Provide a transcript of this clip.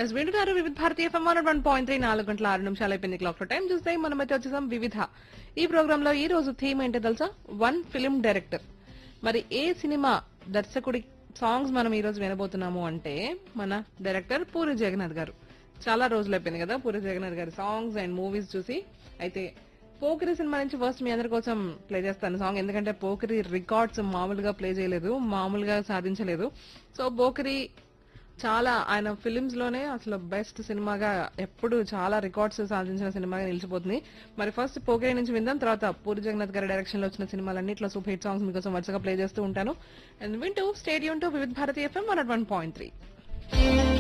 yes వింటున్నారు Vividh Bharati FM one point three నాలుగు గంటల ఆరు నిమిషాలు అయిపోయింది క్లాక్ లో టైం చూస్తే మనమైతే వచ్చేసాం వివిధ ఈ ప్రోగ్రామ్ లో ఈ రోజు థీమ్ ఏంటో తెలుసా వన్ ఫిల్మ్ డైరెక్టర్ మరి ఏ సినిమా దర్శకుడి సాంగ్స్ మనం ఈ రోజు వినబోతున్నాము అంటే మన డైరెక్టర్ పూరి జగన్నాథ్ గారు చాలా రోజులు అయిపోయింది కదా పూరి జగన్నాథ్ గారి సాంగ్స్ అండ్ మూవీస్ చూసి అయితే పోకిరి సినిమా నుంచి ఫస్ట్ మీ అందరి కోసం ప్లే చేస్తాను సాంగ్ ఎందుకంటే పోకిరి రికార్డ్స్ మామూలుగా ప్లే చేయలేదు మామూలుగా సాధించలేదు సో పోకిరి చాలా ఆయన ఫిలిమ్స్ లోనే అసలు బెస్ట్ సినిమాగా ఎప్పుడు చాలా రికార్డ్స్ సాధించిన సినిమాగా నిలిచిపోతుంది మరి ఫస్ట్ పోకిరి నుంచి విందాం తర్వాత పూరి జగన్నాథ్ గారి డైరెక్షన్ లో వచ్చిన సినిమాలన్నింటిలో సూపర్ హిట్ సాంగ్స్ మీకోసం వరుసగా ప్లే చేస్తూ ఉంటాను అండ్ వింటూ stadium to Vividh Bharati FM one one point three